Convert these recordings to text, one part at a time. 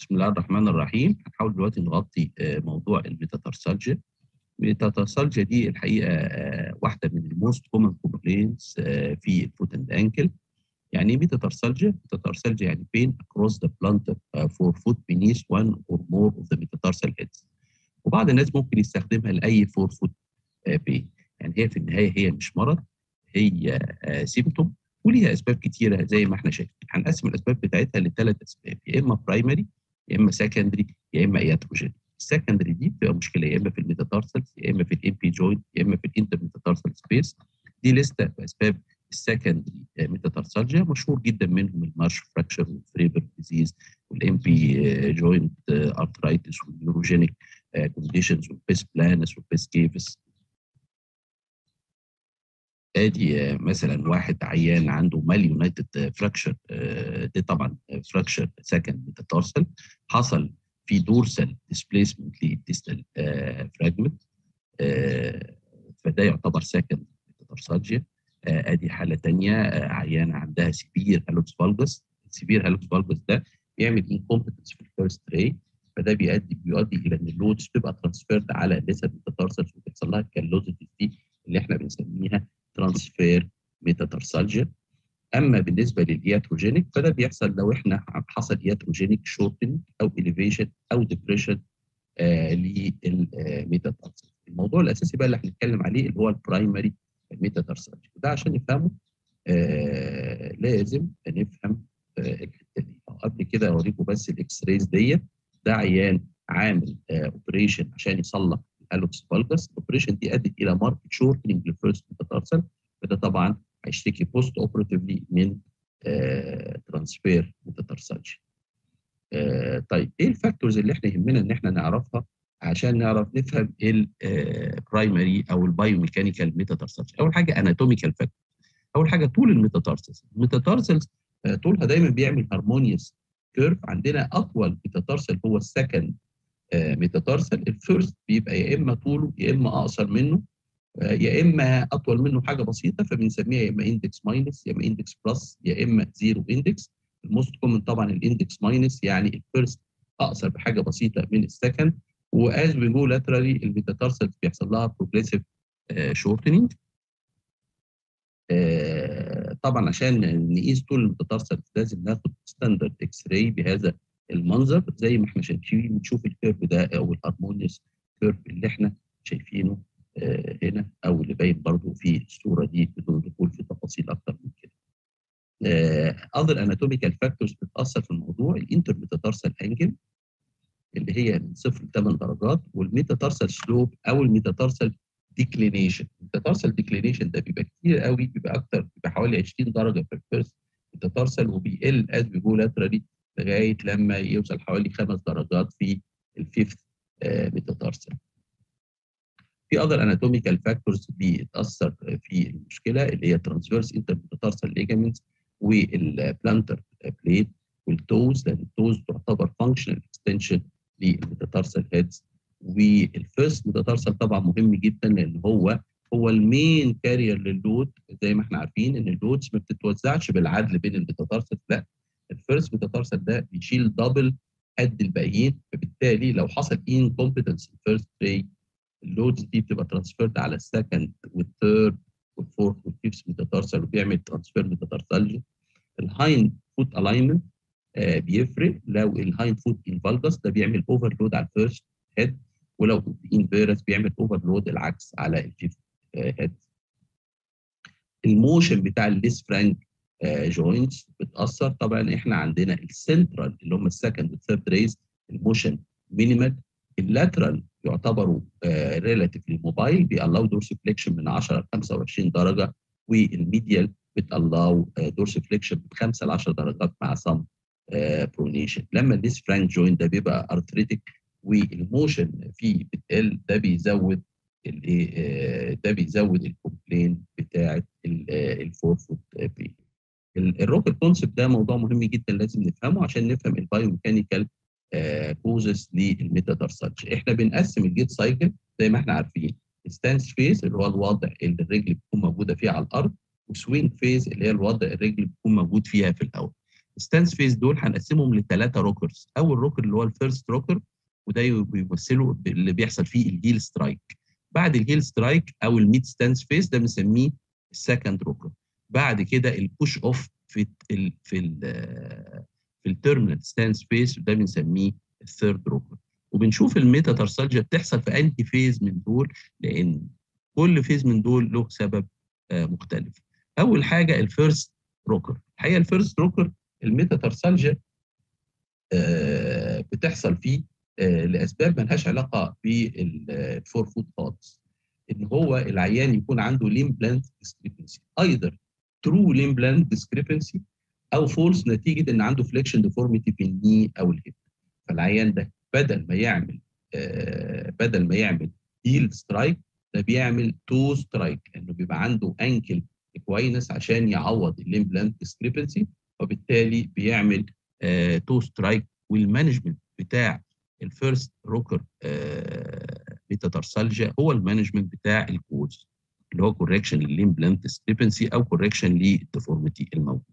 بسم الله الرحمن الرحيم هنحاول دلوقتي نغطي موضوع الميتاتارسالجيا الميتاتارسالجيا دي الحقيقه واحده من الموست كومن كومبلينز في الفوت اند انكل يعني ايه ميتاتارسالجيا؟ ميتاتارسالجيا يعني pain across the plantar for foot beneath one or more of the metatarsal heads وبعض الناس ممكن يستخدمها لاي فور فوت بين يعني هي في النهايه هي مش مرض هي سيمتوم وليها اسباب كتيره زي ما احنا شايفين هنقسم الاسباب بتاعتها لثلاث اسباب يا اما برايمري يا اما سكندري يا اما اياتروجين السكندري دي بتبقى مشكله يا اما في الميتاتارسلز يا اما في الام بي جوينت يا اما في الانتر ميتاتارسل سبيس دي لسته باسباب السكندري ميتاتارسالجيا مشهور جدا منهم المارش فراكشر والفريبر ديزيز والام بي جوينت ارثرايتس والنيوروجينيك كونديشنز والبيس بلانس والبيس كيفس ادي مثلا واحد عيان عنده مال يونايتد فراكشر دي طبعا فراكشر سكند ميتاتارسل حصل في دورسال ديسبيسمنت للديستال فراجمنت فده يعتبر سكند ميتاتارسالجيا ادي حاله ثانيه عيانه عندها سيفير هالوكس فالجس السيفير هالوكس فالجس ده بيعمل انكومبتنس في الفيرست ري فده بيؤدي بيؤدي الى ان اللودز تبقى ترانسفيرد على الليسر ميتاتارسلز وتحصل لها الكالوزيتي دي اللي احنا بنسميها ترانسفير ميتاتارسالجيا اما بالنسبه للياتروجينيك فده بيحصل لو احنا حصل ياتروجينيك شورتنج او اليفيشن او ديبريشن آه للميتاتارسل الموضوع الاساسي بقى اللي هنتكلم عليه اللي هو البرايمري ميتاتارسالجيا وده عشان نفهمه آه لازم نفهم آه الحته دي قبل كده اوريكم بس الاكس رايز ديت ده عيان عامل اوبريشن عشان يصلح الالوكس فالجس الاوبريشن دي ادت الى ماركت شورتنج للفيرست ميتاتارسل فده طبعا هيشتكي بوست اوبراتيفلي من ترانسفير ميتاتارسالجيا طيب ايه الفاكتورز اللي احنا يهمنا ان احنا نعرفها عشان نعرف نفهم البرايمري او البايوميكانيكال ميتاتارسالجيا اول حاجه اناتوميكال فاكتور اول حاجه طول الميتاتارسلز الميتاتارسلز طولها دايما بيعمل هارمونيوس كيرف عندنا اطول ميتاتارسل هو السكند ميتاتارسل الفيرست بيبقى يا اما طوله يا اما اقصر منه يا اما اطول منه حاجه بسيطه فبنسميها يا اما اندكس ماينس يا اما اندكس بلس يا اما زيرو اندكس الموست كومن طبعا الاندكس ماينس يعني الفيرست اقصر بحاجه بسيطه من السكند واز وي جو لاترالي الميتاتارسل بيحصل لها بروجريسيف شورتنينج طبعا عشان نقيس طول الميتاتارسل لازم ناخد ستاندرد اكس راي بهذا المنظر زي ما احنا شايفين بنشوف الكيرف ده او الهارمونيوس كيرف اللي احنا شايفينه آه هنا او اللي باين برضو في الصوره دي بدون دخول في تفاصيل اكتر من كده. اذر اناتوميكال فاكتورز بتاثر في الموضوع الانترميتاتارسال انجل اللي هي من صفر ل 8 درجات والميتاتارسال سلوب او الميتاتارسال ديكلينيشن الميتاتارسال ديكلينيشن ده بيبقى كتير قوي بيبقى اكتر بيبقى حوالي 20 درجه في الفيرست ميتاتارسال وبيقل از بيجو لاترالي لغايه لما يوصل حوالي خمس درجات في الفيفث ميتاتارسال. في اذر اناتوميكال فاكتورز بتاثر في المشكله اللي هي ترانسفيرس انتر ميتاتارسال ليجامنتس والبلانتر بليت والتوز لان التوز تعتبر فانكشنال اكستنشن للميتاتارسال هيدز والفيرست ميتاتارسال طبعا مهم جدا لان هو هو المين كارير لللود زي ما احنا عارفين ان اللودز ما بتتوزعش بالعدل بين الميتاتارسال لا الفيرست ميتاتارسال ده بيشيل دبل قد الباقيين فبالتالي لو حصل انكومبتنس الفيرست ري اللودز دي بتبقى ترانسفيرد على السكند والثيرد والفورث والفيفث ميتاتارسال وبيعمل ترانسفير ميتاتارسالجي الهايند فوت الاينمنت آه بيفرق لو الهايند فوت انفالجس ده بيعمل اوفرلود على الفيرست هيد ولو انفيرس بيعمل اوفرلود العكس على الفيفث آه هيد الموشن بتاع الليس فرانك آه جوينتس بتاثر طبعا احنا عندنا السنترال اللي هم السكند والثيرد ريز الموشن مينيمال اللاترال يعتبروا ريلاتيفلي موبايل بيالاو دورسيفليكشن من 10 ل 25 درجه والميديال بتالاو دورسيفليكشن من 5 ل 10 درجات مع سم برونيشن لما الليس فرانك جوينت ده بيبقى ارثريتك والموشن فيه بتقل ده بيزود الايه ده بيزود الكومبلين بتاعه الفور فوت بين الروكت كونسبت ده موضوع مهم جدا لازم نفهمه عشان نفهم البايوميكانيكال كوزس للميتاتارسالجي احنا بنقسم الجيت سايكل زي ما احنا عارفين ستانس فيز اللي هو الوضع اللي الرجل بتكون موجوده فيه على الارض وسوينج فيز اللي هي الوضع الرجل بتكون موجود فيها في الهواء ستانس فيس دول هنقسمهم لثلاثه روكرز اول روكر اللي هو الفيرست روكر وده بيمثله اللي بيحصل فيه الهيل سترايك بعد الهيل سترايك او الميد ستانس فيس ده بنسميه السكند روكر بعد كده البوش اوف في ال في ال في التيرمينال ستانس فيس وده بنسميه الثيرد روكر وبنشوف الميتا ترسالجيا بتحصل في انهي فيز من دول لان كل فيز من دول له سبب مختلف اول حاجه الفيرست روكر الحقيقه الفيرست روكر الميتا ترسالجيا بتحصل فيه لاسباب ملهاش علاقه بالفور فود خالص ان هو العيان يكون عنده ليم بلاند ديسكريبنسي ايذر ترو ليم بلاند ديسكريبنسي او فولس نتيجه ان عنده فليكشن ديفورميتي في الني او الهيب فالعيان ده بدل ما يعمل آه بدل ما يعمل هيل سترايك ده بيعمل تو سترايك انه بيبقى عنده انكل كوينس عشان يعوض الليم بلاند ديسكريبنسي وبالتالي بيعمل آه تو سترايك والمانجمنت بتاع الفيرست روكر ميتاتارسالجيا هو المانجمنت بتاع الكوز اللي هو كوركشن للليم بلاند ديسكريبنسي او كوركشن للديفورميتي الموجود.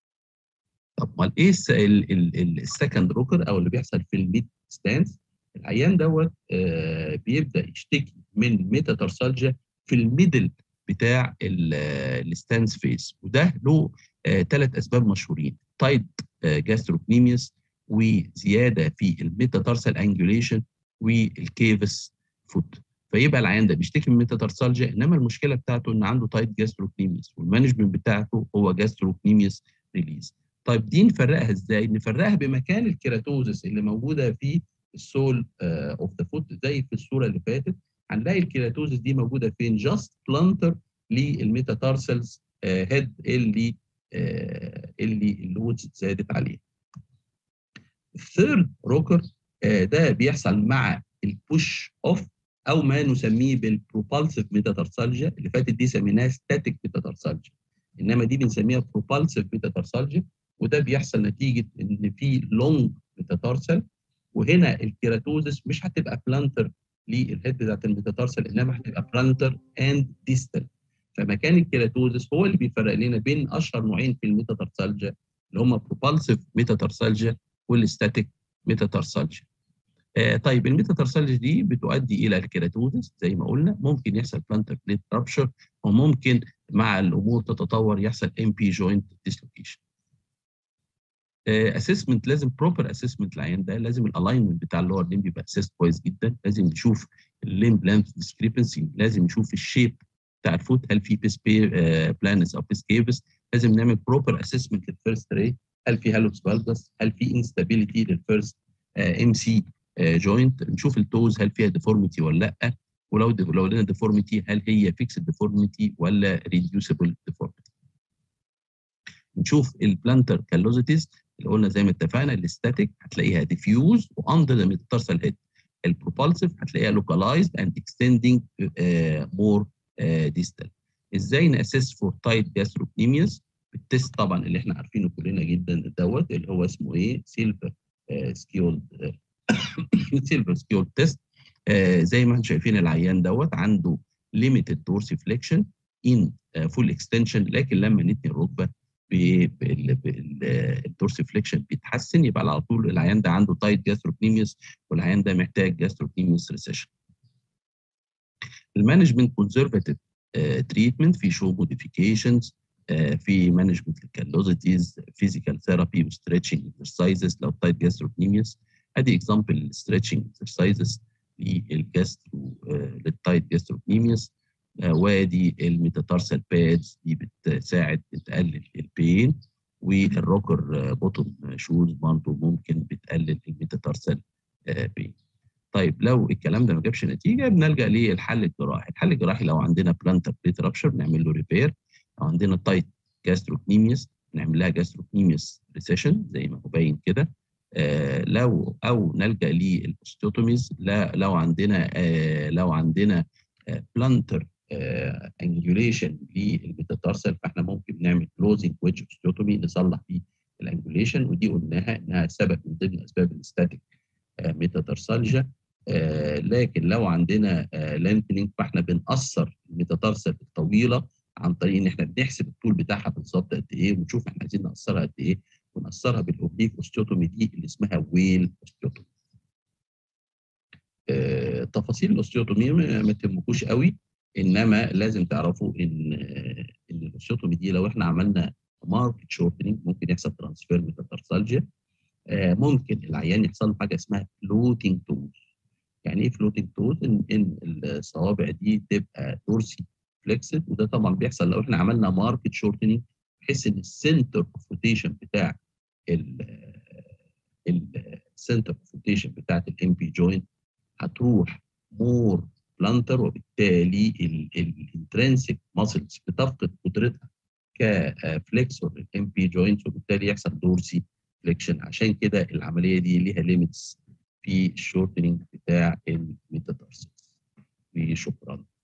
طب امال ايه السكند روكر او اللي بيحصل في الميد ستانس العيان دوت آه بيبدا يشتكي من ميتاتارسالجيا في الميدل بتاع الستانس فيس وده له ثلاث آه اسباب مشهورين تايت آه جاستروكنيميوس وزياده في الميتاتارسال انجوليشن والكيفس فوت فيبقى العيان ده بيشتكي من ميتاتارسالجيا انما المشكله بتاعته ان عنده تايت جاستروكنيميوس والمانجمنت بتاعته هو جاستروكنيميوس ريليز طيب دي نفرقها ازاي؟ نفرقها بمكان الكيراتوزس اللي موجوده في السول اوف ذا فوت زي في الصوره اللي فاتت هنلاقي الكيراتوزس دي موجوده فين؟ جاست بلانتر للميتاتارسلز هيد اللي آه اللي اللودز زادت عليه. الثيرد روكر آه ده بيحصل مع البوش اوف او ما نسميه بالبروبالسيف ميتاتارسالجيا اللي فاتت دي سميناها ستاتيك ميتاتارسالجيا انما دي بنسميها بروبالسيف ميتاتارسالجيا وده بيحصل نتيجه ان في لونج ميتاتارسل وهنا الكيراتوزس مش هتبقى بلانتر للهيد بتاعت الميتاتارسل انما هتبقى بلانتر اند ديستال فمكان الكيراتوزس هو اللي بيفرق لنا بين اشهر نوعين في الميتاتارسالجيا اللي هم بروبالسيف ميتاتارسالجيا والستاتيك ميتاتارسالجيا آه طيب الميتاتارسالجيا دي بتؤدي الى الكيراتوزس زي ما قلنا ممكن يحصل بلانتر بليت رابشر وممكن مع الامور تتطور يحصل ام بي جوينت ديسلوكيشن اسسمنت لازم بروبر اسسمنت العيان ده لازم الالاينمنت بتاع اللور ليمب يبقى اسيست كويس جدا لازم نشوف الليمب لانث ديسكريبنسي لازم نشوف الشيب بتاع الفوت هل في بيس بي بلانس او بيس كيفس لازم نعمل بروبر اسسمنت للفيرست ري هل في هالوكس فالجس هل في انستابيليتي للفيرست ام سي جوينت نشوف التوز هل فيها ديفورميتي ولا لا ولو لو لقينا ديفورميتي هل هي فيكسد ديفورميتي ولا ريديوسبل ديفورميتي نشوف البلانتر كالوزيتيز اللي قلنا زي ما اتفقنا الاستاتيك هتلاقيها ديفيوز واندر ذا ميتارسال هيد البروبالسيف هتلاقيها لوكالايزد اند اكستندنج مور ديستال ازاي ناسس فور تايت جاستروكنيميوس التست طبعا اللي احنا عارفينه كلنا جدا دوت اللي هو اسمه ايه سيلفر سكيول سيلفر سكيول تيست زي ما انتم شايفين العيان دوت عنده ليميتد دورسي فليكشن ان فول اكستنشن لكن لما نتني الركبه الدورسي فليكشن بيتحسن يبقى على طول العيان ده عنده تايت جاستروكنيميوس والعيان ده محتاج جاستروكنيميوس ريسيشن المانجمنت كونزرفاتيف تريتمنت في شو موديفيكيشنز في مانجمنت الكالوزيتيز فيزيكال ثيرابي وستريتشنج اكسرسايزز لو تايت جاستروكنيميوس ادي اكزامبل ستريتشنج اكسرسايزز للجاسترو للتايت جاستروكنيميوس وادي الميتاتارسال بادز دي بتساعد تقلل البين والروكر بوتوم شوز برضه ممكن بتقلل الميتاتارسال بين طيب لو الكلام ده ما جابش نتيجه بنلجا للحل الجراحي الحل الجراحي لو عندنا بلانتر بليت رابشر نعمل له ريبير لو عندنا تايت جاستروكنيميوس نعمل لها جاستروكنيميوس ريسيشن زي ما هو باين كده آه لو او نلجا للاوستيوتوميز لا لو عندنا آه لو عندنا آه بلانتر انجوليشن للميتاتارسل فاحنا ممكن نعمل كلوزنج ويدج اوستيوتومي نصلح بيه الانجوليشن ودي قلناها انها سبب من ضمن اسباب الاستاتيك ميتاتارسالجيا لكن لو عندنا لينثنينج فاحنا بنقصر الميتاتارسل الطويله عن طريق ان احنا بنحسب الطول بتاعها بالظبط قد ايه ونشوف احنا عايزين نقصرها قد ايه ونأثرها بالاوبليك اوستيوتومي دي اللي اسمها ويل اوستيوتومي. آه، تفاصيل الاوستيوتومي ما ما تهمكوش قوي انما لازم تعرفوا ان آه، ان الاوستيوتومي دي لو احنا عملنا ماركت شورتنج ممكن يحصل ترانسفير ميتاتارسالجيا آه، ممكن العيان يحصل له حاجه اسمها فلوتنج توز يعني ايه فلوتنج توز ان ان الصوابع دي تبقى دورسي فليكسد وده طبعا بيحصل لو احنا عملنا ماركت شورتنج بحيث ان السنتر اوف روتيشن بتاع السنتر اوف روتيشن بتاعت الام بي جوينت هتروح مور بلانتر وبالتالي الانترنسك ماسلز بتفقد قدرتها كفليكسور الام بي جوينتس وبالتالي يحصل دورسي فليكشن عشان كده العمليه دي ليها ليميتس في الشورتنج بتاع الميتاتارسس وشكرا